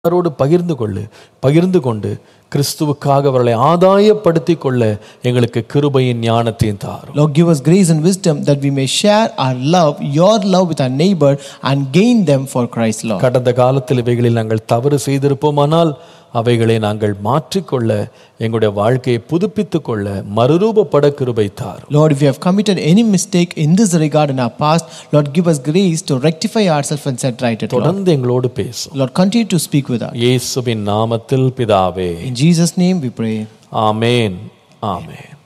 அவரோடு பகிர்ந்து கொள்ளு பகிர்ந்து கொண்டு கிறிஸ்துவுக்காக அவர்களை ஆதாயப்படுத்திக் கொள்ள எங்களுக்கு கிருபையின் ஞானத்தையும் தாரும் Lord, give us grace and wisdom that we may share our love, your love with our neighbor and gain them for Christ, Lord. கடந்த காலத்தில் இவைகளில் நாங்கள் தவறு செய்திருப்போமானால் அவைகளை நாங்கள் மாற்றிக்கொள்ள எங்களுடைய வாழ்க்கையை புதுப்பித்துக் கொள்ள மறுரூபப்பட கிருபை தாரும் Lord, if we have committed any mistake in this regard in our past, Lord, give us grace to rectify ourselves and set right it, Lord. தொடர்ந்து எங்களோடு பேசும் Lord, continue to speak with us. இயேசுவின் நாமத்தில் பிதாவே In Jesus' name we pray. Amen amen